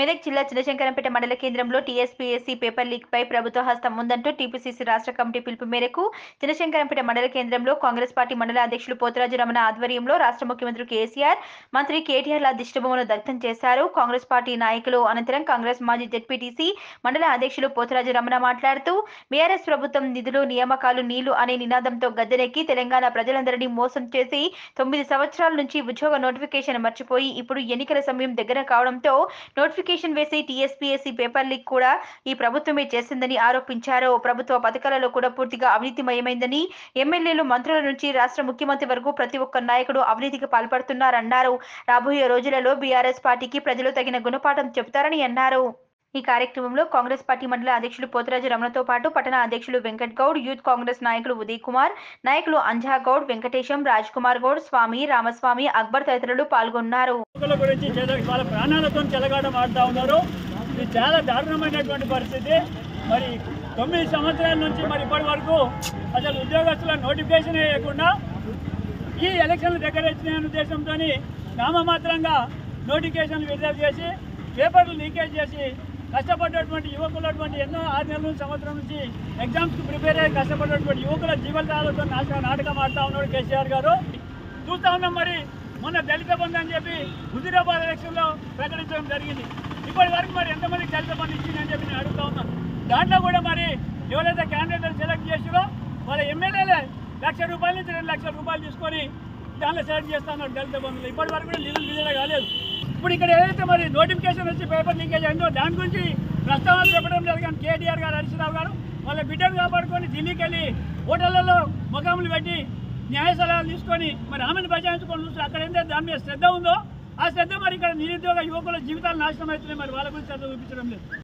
మెదక్ జిల్లా చిన్నశంకరంపేట మండల కేంద్రంలో టీఎస్పీఎస్సీ పేపర్ లీక్ పై ప్రభుత్వ హస్తం ఉందంటూ టీపీసీసీ రాష్ట్ర కమిటీ పిలుపు మేరకు చిన్నశంకరంపేట మండల కేంద్రంలో కాంగ్రెస్ పార్టీ మండల అధ్యక్షులు పోతరాజు రమణ ఆధ్వర్యంలో రాష్ట్ర ముఖ్యమంత్రి కేసీఆర్ మంత్రి కేటీఆర్ల దిష్టబొమ్మను దగ్ధం చేశారు కాంగ్రెస్ పార్టీ నాయకులు అనంతరం కాంగ్రెస్ మాజీ జెడ్పీటీసీ మండల అధ్యక్షులు పోతరాజు రమణ మాట్లాడుతూ బీఆర్ఎస్ ప్రభుత్వం నిధులు నియామకాలు నీళ్లు అనే నినాదంతో గద్దెనెక్కి తెలంగాణ ప్రజలందరినీ మోసం చేసి తొమ్మిది సంవత్సరాల నుంచి ఉద్యోగ నోటిఫికేషన్ మర్చిపోయి ఇప్పుడు ఎన్నికల సమయం దగ్గర కావడంతో నోటిఫికేషన్ వేసి టీఎస్పీఎస్సీ పేపర్ లీక్ కూడా ఈ ప్రభుత్వమే చేసిందని ఆరోపించారు ప్రభుత్వ పథకాలలో కూడా పూర్తిగా అవినీతిమయమైందని ఎమ్మెల్యేలు మంత్రుల నుంచి రాష్ట్ర ముఖ్యమంత్రి వరకు ప్రతి ఒక్క నాయకుడు అవినీతికి పాల్పడుతున్నారన్నారు రాబోయే రోజులలో బీఆర్ఎస్ పార్టీకి ప్రజలు తగిన గుణపాఠం చెబుతారని అన్నారు ఈ కార్యక్రమంలో కాంగ్రెస్ పార్టీ మండల అధ్యక్షులు పోతరాజు రమణతో పాటు పట్టణ అధ్యక్షులు వెంకట్ గౌడ్ యూత్ కాంగ్రెస్ నాయకులు ఉదయ్ కుమార్ నాయకులు అంజా గౌడ్ వెంకటేశం రాజ్ కుమార్ గౌడ్ స్వామి రామస్వామి అక్బర్ తదితరులు పాల్గొన్నారు యువకుల గురించి చెల- వాళ్ళ ప్రాణాలతో చెలగాటం ఆడుతూ ఉన్నారు ఇది చాలా దారుణమైనటువంటి పరిస్థితి మరి తొమ్మిది సంవత్సరాల నుంచి మరి ఇప్పటి వరకు అసలు ఉద్యోగస్తుల నోటిఫికేషన్ వేయకుండా ఈ ఎలక్షన్లు దగ్గర వచ్చిన ఉద్దేశంతో నామమాత్రంగా నోటిఫికేషన్లు విడుదల చేసి పేపర్లు లీకేజ్ చేసి కష్టపడ్డటువంటి యువకులటువంటి ఎన్నో ఆరు నెలల సంవత్సరం నుంచి ఎగ్జామ్స్కి ప్రిపేర్ అయ్యి కష్టపడ్డటువంటి యువకుల జీవితాలతో నాశ నాటకం ఆడుతూ ఉన్నాడు కేసీఆర్ గారు చూస్తా ఉన్నాం మరి మొన్న దళిత బంధు అని చెప్పి హుజురాబాద్ ఎలక్షన్లో ప్రకటించడం జరిగింది ఇప్పటి వరకు మరి ఎంతమంది దళిత బంధు ఇచ్చిందని చెప్పి నేను అడుగుతా ఉన్నా దాంట్లో కూడా మరి ఎవరైతే క్యాండిడేట్ సెలెక్ట్ చేసిరో వాళ్ళ ఎమ్మెల్యేలే లక్ష రూపాయల నుంచి రెండు లక్షల రూపాయలు తీసుకొని దాంట్లో సెలెక్ట్ చేస్తా ఉన్నారు దళిత బంధువులు ఇప్పటి వరకు కూడా నిధులు విడుదల కాలేదు ఇప్పుడు ఇక్కడ ఏదైతే మరి నోటిఫికేషన్ వచ్చి పేపర్ లీకేజ్ అయిందో దాని గురించి ప్రస్తావన చెప్పడం జరిగింది కేటీఆర్ గారు హరీశ్రావు గారు వాళ్ళ బిడ్డను కాపాడుకొని ఢిల్లీకి వెళ్ళి హోటళ్లలో ముఖాములు పెట్టి న్యాయ సలహాలు తీసుకొని మరి ఆమెను బచాయించుకొని చూస్తే అక్కడ ఏంటంటే దాని మీద శ్రద్ధ ఉందో ఆ శ్రద్ధ మరి ఇక్కడ నిరుద్యోగ యువకుల జీవితాలు నాశనం అవుతున్నాయి మరి వాళ్ళ గురించి శ్రద్ధ చూపించడం లేదు